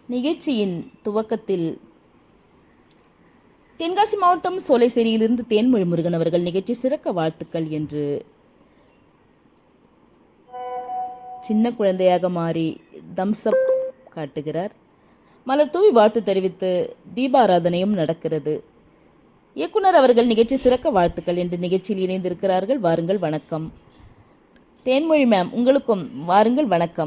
நிகழ்ச்சியின் துவக்கத்தில் தென்காசி மாவட்டம் சோலைசேரியிலிருந்து தேன்மொழி முருகன் அவர்கள் நிகழ்ச்சி சிறக்க வாழ்த்துக்கள் என்று சின்ன குழந்தையாக மாறி தம்ஸ்அப் காட்டுகிறார் மலர் தூவி வாழ்த்து தெரிவித்து தீபாராதனையும் நடக்கிறது இயக்குனர் அவர்கள் நிகழ்ச்சி சிறக்க வாழ்த்துக்கள் என்று நிகழ்ச்சியில் இணைந்திருக்கிறார்கள் வாருங்கள் வணக்கம் தேன்மொழி மேம் உங்களுக்கும் வாருங்கள் வணக்கம்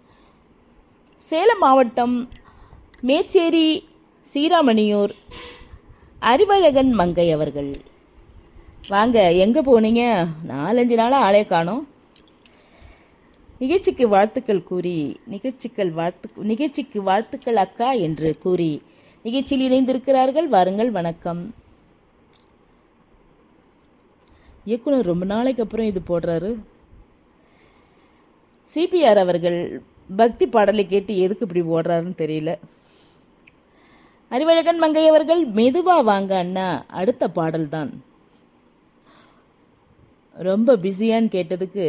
சேலம் மாவட்டம் மேச்சேரி சீராமணியூர் அறிவழகன் மங்கை அவர்கள் வாங்க எங்கே போனீங்க நாலஞ்சு நாளாக ஆளே காணோம் நிகழ்ச்சிக்கு வாழ்த்துக்கள் கூறி நிகழ்ச்சிகள் வாழ்த்து நிகழ்ச்சிக்கு வாழ்த்துக்கள் அக்கா என்று கூறி நிகழ்ச்சியில் இணைந்திருக்கிறார்கள் வாருங்கள் வணக்கம் இயக்குனர் ரொம்ப நாளைக்கு அப்புறம் இது போடுறாரு சிபிஆர் அவர்கள் பக்தி பாடலை கேட்டு எதுக்கு இப்படி போடுறாருன்னு தெரியல அறிவழகன் மங்கை அவர்கள் மெதுவா வாங்க அண்ணா அடுத்த பாடல் தான் ரொம்ப பிஸியான்னு கேட்டதுக்கு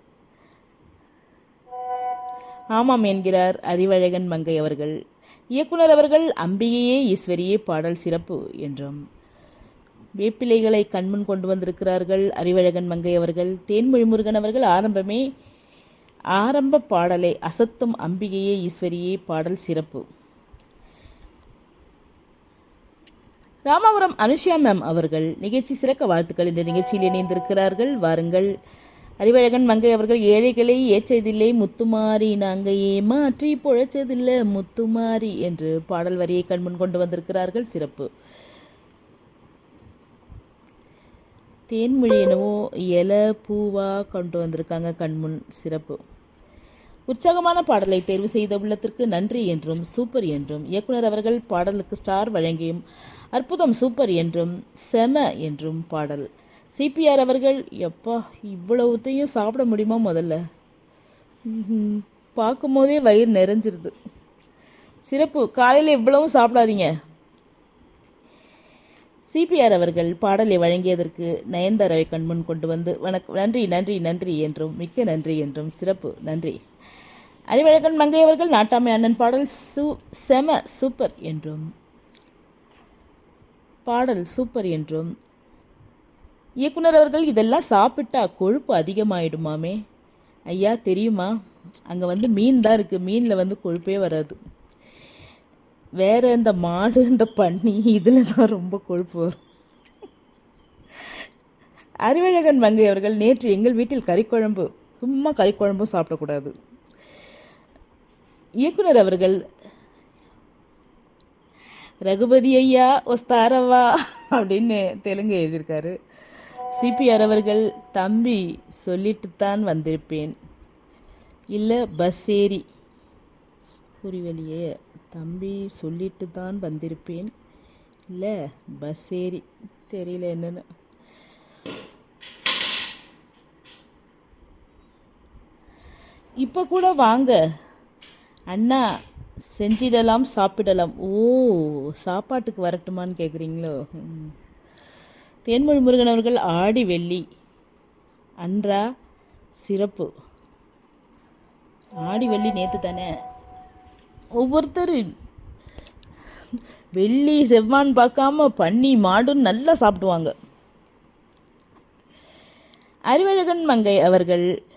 ஆமாம் என்கிறார் அறிவழகன் மங்கை அவர்கள் இயக்குனர் அவர்கள் அம்பிகையே ஈஸ்வரியே பாடல் சிறப்பு என்றும் வேப்பிலைகளை கண்முன் கொண்டு வந்திருக்கிறார்கள் அறிவழகன் மங்கை அவர்கள் தேன்மொழி முருகன் அவர்கள் ஆரம்பமே ஆரம்ப பாடலை அசத்தும் அம்பிகையே ஈஸ்வரியே பாடல் சிறப்பு ராமாபுரம் அனுஷியா மேம் அவர்கள் நிகழ்ச்சி சிறக்க வாழ்த்துக்கள் என்ற நிகழ்ச்சியில் இணைந்திருக்கிறார்கள் வாருங்கள் அறிவழகன் மங்கை அவர்கள் ஏழைகளை ஏச்சதில்லை முத்துமாரி நாங்க ஏமாற்றி பொழைச்சதில்லை முத்துமாரி என்று பாடல் வரியை கண்முன் கொண்டு வந்திருக்கிறார்கள் சிறப்பு தேன்மொழி என்னவோ இலை பூவா கொண்டு வந்திருக்காங்க கண்முன் சிறப்பு உற்சாகமான பாடலை தேர்வு செய்த உள்ளத்திற்கு நன்றி என்றும் சூப்பர் என்றும் இயக்குனர் அவர்கள் பாடலுக்கு ஸ்டார் வழங்கியும் அற்புதம் சூப்பர் என்றும் செம என்றும் பாடல் சிபிஆர் அவர்கள் எப்பா இவ்வளவுத்தையும் சாப்பிட முடியுமா முதல்ல ம்ஹும். பார்க்கும்போதே வயிறு நிறைஞ்சிருது சிறப்பு காலையில் இவ்வளவும் சாப்பிடாதீங்க சிபிஆர் அவர்கள் பாடலை வழங்கியதற்கு நயன்தாராவை கண்முன் கொண்டு வந்து வணக்கம் நன்றி நன்றி நன்றி என்றும் மிக்க நன்றி என்றும் சிறப்பு நன்றி அறிவழகன் மங்கை அவர்கள் நாட்டாமை அண்ணன் பாடல் சூ செம சூப்பர் என்றும் பாடல் சூப்பர் என்றும் இயக்குனர் அவர்கள் இதெல்லாம் சாப்பிட்டா கொழுப்பு அதிகமாயிடுமாமே ஐயா தெரியுமா அங்கே வந்து மீன் தான் இருக்குது மீனில் வந்து கொழுப்பே வராது வேற இந்த மாடு இந்த பன்னி இதில் தான் ரொம்ப கொழுப்பு வரும் அறிவழகன் மங்கை அவர்கள் நேற்று எங்கள் வீட்டில் கறிக்குழம்பு சும்மா கறிக்குழம்பும் சாப்பிடக்கூடாது இயக்குனர் அவர்கள் ரகுபதி ஐயா ஒஸ்தாரவா அப்படின்னு தெலுங்கு எழுதியிருக்காரு சிபிஆர் அவர்கள் தம்பி சொல்லிட்டுத்தான் வந்திருப்பேன் இல்லை பஸ் ஏறி புரிவெளியே தம்பி சொல்லிட்டு தான் வந்திருப்பேன் இல்லை பஸ் ஏறி தெரியல என்னன்னு இப்போ கூட வாங்க அண்ணா செஞ்சிடலாம் சாப்பிடலாம் ஓ சாப்பாட்டுக்கு வரட்டுமான்னு கேட்குறீங்களோ ம். தேன்மொழி முருகன் அவர்கள் ஆடி வெள்ளி அன்றா சிறப்பு ஆடி வெள்ளி நேற்று தானே ஒவ்வொருத்தர் வெள்ளி செவ்வான் பார்க்காம பன்னி மாடும் நல்லா சாப்பிடுவாங்க அறிவழகன் மங்கை அவர்கள்